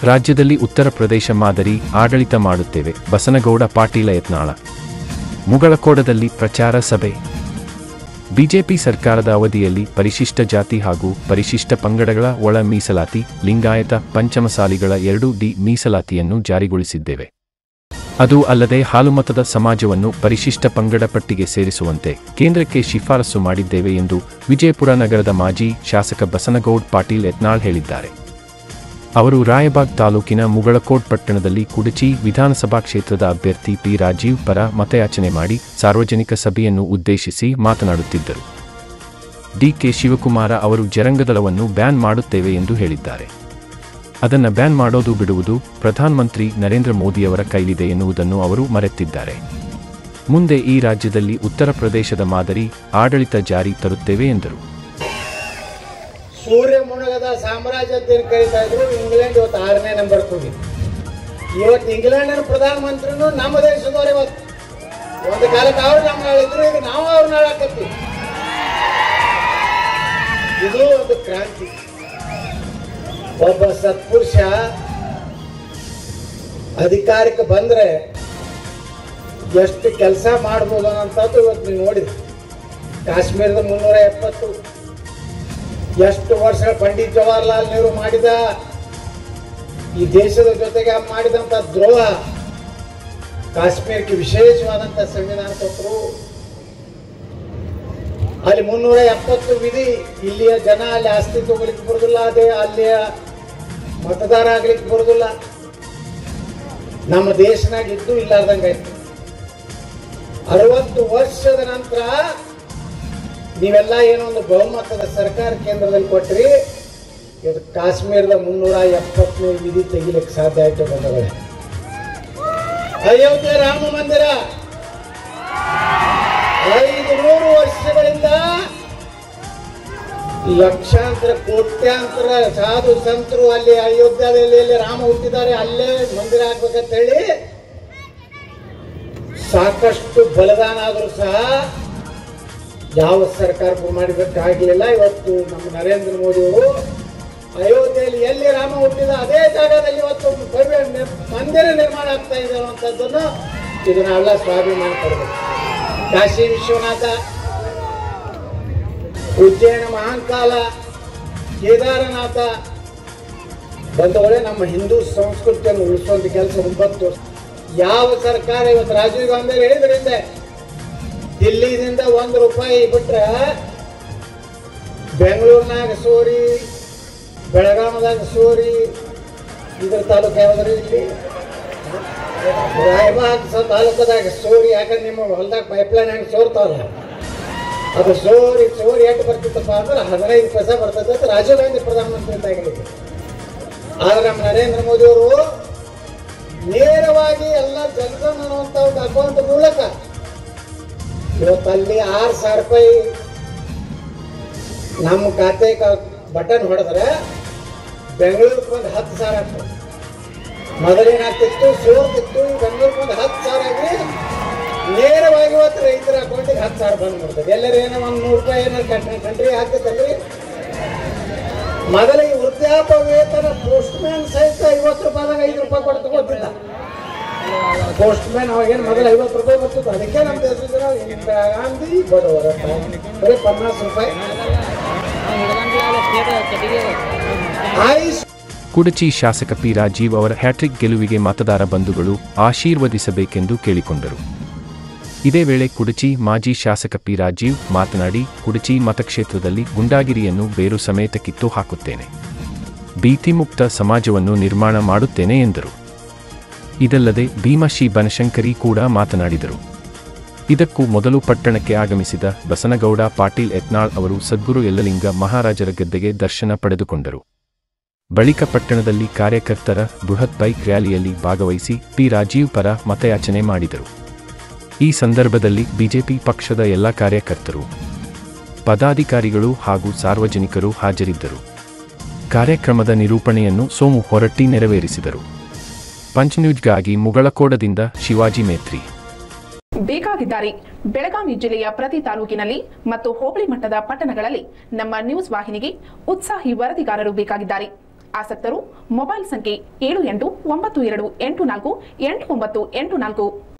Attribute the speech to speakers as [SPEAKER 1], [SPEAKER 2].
[SPEAKER 1] ರಾಜ್ಯದಲ್ಲಿ ಉತ್ತರ ಪ್ರದೇಶ ಮಾದರಿ ಆಡಳಿತ ಮಾಡುತ್ತೇವೆ ಬಸನಗೌಡ ಪಾಟೀಲ ಯತ್ನಾಳ ಮುಗಳಕೋಡದಲ್ಲಿ ಪ್ರಚಾರ ಸಭೆ ಬಿಜೆಪಿ ಸರ್ಕಾರದ ಅವಧಿಯಲ್ಲಿ ಪರಿಶಿಷ್ಟ ಜಾತಿ ಹಾಗೂ ಪರಿಶಿಷ್ಟ ಪಂಗಡಗಳ ಒಳ ಮೀಸಲಾತಿ ಲಿಂಗಾಯತ ಪಂಚಮಸಾಲಿಗಳ ಎರಡು ಡಿ ಮೀಸಲಾತಿಯನ್ನು ಜಾರಿಗೊಳಿಸಿದ್ದೇವೆ ಅದು ಅಲ್ಲದೆ ಹಾಲುಮತದ ಸಮಾಜವನ್ನು ಪರಿಶಿಷ್ಟ ಪಂಗಡ ಪಟ್ಟಿಗೆ ಸೇರಿಸುವಂತೆ ಕೇಂದ್ರಕ್ಕೆ ಶಿಫಾರಸು ಮಾಡಿದ್ದೇವೆ ಎಂದು ವಿಜಯಪುರ ನಗರದ ಮಾಜಿ ಶಾಸಕ ಬಸನಗೌಡ್ ಪಾಟೀಲ್ ಯತ್ನಾಳ್ ಹೇಳಿದ್ದಾರೆ ಅವರು ರಾಯಬಾಗ್ ತಾಲೂಕಿನ ಮುಗಳಕೋಟ್ ಪಟ್ಟಣದಲ್ಲಿ ಕುಡಚಿ ವಿಧಾನಸಭಾ ಕ್ಷೇತ್ರದ ಅಭ್ಯರ್ಥಿ ಪಿ ರಾಜೀವ್ ಪರ ಮತಯಾಚನೆ ಮಾಡಿ ಸಾರ್ವಜನಿಕ ಸಭೆಯನ್ನು ಉದ್ದೇಶಿಸಿ ಮಾತನಾಡುತ್ತಿದ್ದರು ಡಿಕೆ ಶಿವಕುಮಾರ ಅವರು ಜರಂಗದಳವನ್ನು ಬ್ಯಾನ್ ಮಾಡುತ್ತೇವೆ ಎಂದು ಹೇಳಿದ್ದಾರೆ ಅದನ್ನ ಬ್ಯಾನ್ ಮಾಡೋದು ಬಿಡುವುದು ಪ್ರಧಾನಮಂತ್ರಿ ನರೇಂದ್ರ ಮೋದಿಯವರ ಕೈಲಿದೆ ಎನ್ನುವುದನ್ನು ಅವರು ಮರೆತಿದ್ದಾರೆ ಮುಂದೆ ಈ ರಾಜ್ಯದಲ್ಲಿ ಉತ್ತರ ಪ್ರದೇಶದ ಮಾದರಿ ಆಡಳಿತ ಜಾರಿ ತರುತ್ತೇವೆ ಎಂದರು
[SPEAKER 2] ಸೂರ್ಯ ಮುಣಗದ ಸಾಮ್ರಾಜ್ಯ ಅಂತ ಏನ್ ಕರೀತಾ ಇದ್ರು ಇಂಗ್ಲೆಂಡ್ ಇವತ್ತು ಆರನೇ ನಂಬರ್ ಹೋಗಿ ಇವತ್ತು ಇಂಗ್ಲೆಂಡಿನ ಪ್ರಧಾನಮಂತ್ರಿನೂ ನಮ್ಮ ದೇಶದವ್ರು ಇವತ್ತು ಒಂದು ಕಾಲಕ್ಕೆ ಅವ್ರು ನಮ್ಮ ಆಳಿದ್ರು ಈಗ ನಾವು ಅವ್ರನ್ನ ಆಳಾಕತ್ತೀವಿ ಇದು ಒಂದು ಕ್ರಾಂತಿ ಒಬ್ಬ ಸತ್ಪುರುಷ ಅಧಿಕಾರಕ್ಕೆ ಬಂದ್ರೆ ಎಷ್ಟು ಕೆಲಸ ಮಾಡ್ಬೋದು ಅನ್ನೋಂಥದ್ದು ಇವತ್ತು ನೀವು ನೋಡಿದ್ರಿ ಕಾಶ್ಮೀರದ ಮುನ್ನೂರ ಎಪ್ಪತ್ತು ಎಷ್ಟು ವರ್ಷಗಳ ಪಂಡಿತ್ ಜವಾಹರ್ಲಾಲ್ ನೆಹರು ಮಾಡಿದ ಈ ದೇಶದ ಜೊತೆಗೆ ಅವ್ರು ಮಾಡಿದಂಥ ದ್ರೋಹ ಕಾಶ್ಮೀರಕ್ಕೆ ವಿಶೇಷವಾದಂಥ ಸಂವಿಧಾನ ಕೊಟ್ಟರು ಅಲ್ಲಿ ಮುನ್ನೂರ ಎಪ್ಪತ್ತು ವಿಧಿ ಇಲ್ಲಿಯ ಜನ ಅಲ್ಲಿ ಆಸ್ತಿ ತಗೊಲಿಕ್ಕೆ ಬರೋದಿಲ್ಲ ಅದೇ ಅಲ್ಲಿಯ ಮತದಾರ ಆಗ್ಲಿಕ್ಕೆ ಬರೋದಿಲ್ಲ ನಮ್ಮ ದೇಶನಾಗ ಇದ್ದು ಇಲ್ಲಾರ್ದಂಗಾಯ್ತು ಅರವತ್ತು ವರ್ಷದ ನಂತರ ನೀವೆಲ್ಲ ಏನೋ ಒಂದು ಬಹುಮತದ ಸರ್ಕಾರ ಕೇಂದ್ರದಲ್ಲಿ ಕೊಟ್ರಿ ಇದು ಕಾಶ್ಮೀರದ ಮುನ್ನೂರ ಎಪ್ಪತ್ತನೇ ವಿಧಿ ತೆಗಿಲಿಕ್ಕೆ ಸಾಧ್ಯ ಆಯ್ತು ಬಂದಗಳೇ ಅಯೋಧ್ಯೆ ರಾಮ ಮಂದಿರ ಐದು ನೂರು ವರ್ಷಗಳಿಂದ ಲಕ್ಷಾಂತರ ಕೋಟ್ಯಾಂತರ ಸಾಧು ಸಂತರು ಅಲ್ಲಿ ಅಯೋಧ್ಯದಲ್ಲಿ ಎಲ್ಲಿ ರಾಮ ಹುಟ್ಟಿದ್ದಾರೆ ಅಲ್ಲೇ ಮಂದಿರ ಆಗ್ಬೇಕಂತ ಹೇಳಿ ಸಾಕಷ್ಟು ಬಲಿದಾನ ಆದರೂ ಸಹ ಯಾವ ಸರ್ಕಾರಕ್ಕೂ ಮಾಡಬೇಕಾಗಲಿಲ್ಲ ಇವತ್ತು ನಮ್ಮ ನರೇಂದ್ರ ಮೋದಿ ಅವರು ಅಯೋಧ್ಯೆಯಲ್ಲಿ ಎಲ್ಲಿ ರಾಮ ಹುಟ್ಟಿದ ಅದೇ ಜಾಗದಲ್ಲಿ ಇವತ್ತು ಒಂದು ಭವ್ಯ ನಿ- ಮಂದಿರ ನಿರ್ಮಾಣ ಆಗ್ತಾ ಇದೆ ಅನ್ನುವಂಥದ್ದನ್ನು ಇದು ನಾವೆಲ್ಲ ಸ್ವಾಭಿಮಾನ ಪಡಬೇಕು ಕಾಶಿ ವಿಶ್ವನಾಥ ಉಜ್ಜಯಿನ ಮಹಾಂಕಾಲ ಕೇದಾರನಾಥ ಬಂದವಳೆ ನಮ್ಮ ಹಿಂದೂ ಸಂಸ್ಕೃತಿಯನ್ನು ಉಳಿಸುವಂತ ಕೆಲಸ ಒಂಬತ್ತು ವರ್ಷ ಯಾವ ಸರ್ಕಾರ ಇವತ್ತು ರಾಜೀವ್ ಗಾಂಧಿ ಅವ್ರು ಹೇಳಿದ್ರಿಂದ ದಿಲ್ಲಿದಿಂದ ಒಂದು ರೂಪಾಯಿ ಬಿಟ್ರೆ ಬೆಂಗಳೂರಿನಾಗ ಸೋರಿ ಬೆಳಗಾಮದಾಗ ಸೋರಿ ಇದ್ರ ತಾಲೂಕು ಯಾವ್ದ್ರಿ ಇಲ್ಲಿ ರಾಯಬಾಗ್ ಸ ತಾಲೂಕದಾಗ ಸೋರಿ ಯಾಕಂದ್ರೆ ನಿಮ್ಮ ಹೊಲದಾಗ ಪೈಪ್ಲೈನ್ ಹೆಂಗೆ ಸೋರ್ತಾವಲ್ಲ ಅದು ಸೋರಿ ಸೋರಿ ಎಷ್ಟು ಬರ್ತಿತ್ತಪ್ಪ ಅಂದ್ರೆ ಹದಿನೈದು ಪೈಸೆ ಬರ್ತದೆ ಅಂತ ರಾಜೀವ್ ಗಾಂಧಿ ಪ್ರಧಾನಮಂತ್ರಿ ಅಂತ ಆಗಿದ್ದು ಆದ್ರೆ ನಮ್ಮ ನರೇಂದ್ರ ಮೋದಿ ಅವರು ನೇರವಾಗಿ ಎಲ್ಲ ಜನಧನ್ ಅನ್ನುವಂಥ ಒಂದು ಅಕೌಂಟ್ ಮೂಲಕ ಇವತ್ತು ಅಲ್ಲಿ ಆರು ಸಾವಿರ ರೂಪಾಯಿ ನಮ್ಮ ಖಾತೆಗೆ ಬಟನ್ ಹೊಡೆದ್ರೆ ಬೆಂಗಳೂರಿಗೆ ಒಂದು ಹತ್ತು ಸಾವಿರ ಆಗ್ತದೆ ಮೊದಲೇನಾಗ್ತಿತ್ತು ಸೋರ್ತಿತ್ತು ಬೆಂಗಳೂರಿಗೆ ಒಂದು ಹತ್ತು ಸಾವಿರ ಆಗಿ ನೇರವಾಗಿ ಇವತ್ತು ರೈತರ ಅಕೌಂಟಿಗೆ ಹತ್ತು ಸಾವಿರ ಬಂದ್ ಮಾಡ್ತದೆ ಎಲ್ಲರೂ ಏನೋ ಒಂದು ನೂರು ರೂಪಾಯಿ ಏನೋ ಕಂಟ್ರಿ ಹಾಕ್ತೈತಲ್ರಿ ಮೊದಲ ಈ ವೃದ್ಧಾಪ್ಯ ವೇತನ ಪೋಸ್ಟ್ ಮ್ಯಾನ್ ಸಹಿತ ಐವತ್ತು ರೂಪಾಯಿದಾಗ ಐದು ರೂಪಾಯಿ ಕೊಟ್ಟು ತಗೋತಿದ್ದ ಪೋಸ್ಟ್ ಮ್ಯಾನ್ ಅವಾಗೇನು ಮೊದಲು ಐವತ್ತು ರೂಪಾಯಿ ಬರ್ತಿತ್ತು ಅದಕ್ಕೆ ನಮ್ಮ ದೇಶದ ಜನ ಇಂದಿರಾ ಗಾಂಧಿ ಬಡವರ ತಾಯಿ. ಬರೀ ಪನ್ನಾಸ್ ರೂಪಾಯಿ ಆಯುಷ್
[SPEAKER 1] ಕುಡಚಿ ಶಾಸಕ ಪಿ ರಾಜೀವ್ ಅವರ ಹ್ಯಾಟ್ರಿಕ್ ಗೆಲುವಿಗೆ ಮತದಾರ ಬಂಧುಗಳು ಆಶೀರ್ವದಿಸಬೇಕೆಂದು ಕೇಳಿಕೊಂಡರು ಇದೇ ವೇಳೆ ಕುಡಚಿ ಮಾಜಿ ಶಾಸಕ ಪಿ ರಾಜೀವ್ ಮಾತನಾಡಿ ಕುಡಚಿ ಮತಕ್ಷೇತ್ರದಲ್ಲಿ ಗುಂಡಾಗಿರಿಯನ್ನು ಬೇರು ಸಮೇತ ಕಿತ್ತು ಹಾಕುತ್ತೇನೆ ಭೀತಿಮುಕ್ತ ಸಮಾಜವನ್ನು ನಿರ್ಮಾಣ ಮಾಡುತ್ತೇನೆ ಎಂದರು ಇದಲ್ಲದೆ ಭೀಮಶಿ ಬನಶಂಕರಿ ಕೂಡ ಮಾತನಾಡಿದರು ಇದಕ್ಕೂ ಮೊದಲು ಪಟ್ಟಣಕ್ಕೆ ಆಗಮಿಸಿದ ಬಸನಗೌಡ ಪಾಟೀಲ್ ಯತ್ನಾಳ್ ಅವರು ಸದ್ಗುರು ಯಲ್ಲಲಿಂಗ ಮಹಾರಾಜರ ಗದ್ದೆಗೆ ದರ್ಶನ ಪಡೆದುಕೊಂಡರು ಬಳಿಕ ಪಟ್ಟಣದಲ್ಲಿ ಕಾರ್ಯಕರ್ತರ ಬೃಹತ್ ಬೈಕ್ ರ್ಯಾಲಿಯಲ್ಲಿ ಭಾಗವಹಿಸಿ ಪಿ ರಾಜೀವ್ ಪರ ಮತಯಾಚನೆ ಮಾಡಿದರು ಈ ಸಂದರ್ಭದಲ್ಲಿ ಬಿಜೆಪಿ ಪಕ್ಷದ ಎಲ್ಲ ಕಾರ್ಯಕರ್ತರು ಪದಾಧಿಕಾರಿಗಳು ಹಾಗೂ ಸಾರ್ವಜನಿಕರು ಹಾಜರಿದ್ದರು ಕಾರ್ಯಕ್ರಮದ ನಿರೂಪಣೆಯನ್ನು ಸೋಮು ಹೊರಟ್ಟಿ ನೆರವೇರಿಸಿದರು ಪಂಚನ್ಯೂಜ್ಗಾಗಿ ಮುಗಳಕೋಡದಿಂದ ಶಿವಾಜಿ ಮೇತ್ರಿ
[SPEAKER 3] ಬೇಕಾಗಿದ್ದಾರೆ ಬೆಳಗಾವಿ ಜಿಲ್ಲೆಯ ಪ್ರತಿ ತಾಲೂಕಿನಲ್ಲಿ ಮತ್ತು ಹೋಬಳಿ ಮಟ್ಟದ ಪಟ್ಟಣಗಳಲ್ಲಿ ನಮ್ಮ ನ್ಯೂಸ್ ವಾಹಿನಿಗೆ ಉತ್ಸಾಹಿ ವರದಿಗಾರರು ಬೇಕಾಗಿದ್ದಾರೆ ಆಸಕ್ತರು ಮೊಬೈಲ್ ಸಂಖ್ಯೆ ಏಳು ಎಂಟು ಒಂಬತ್ತು ಎರಡು ಎಂಟು ನಾಲ್ಕು ಎಂಟು ಒಂಬತ್ತು ಎಂಟು ನಾಲ್ಕು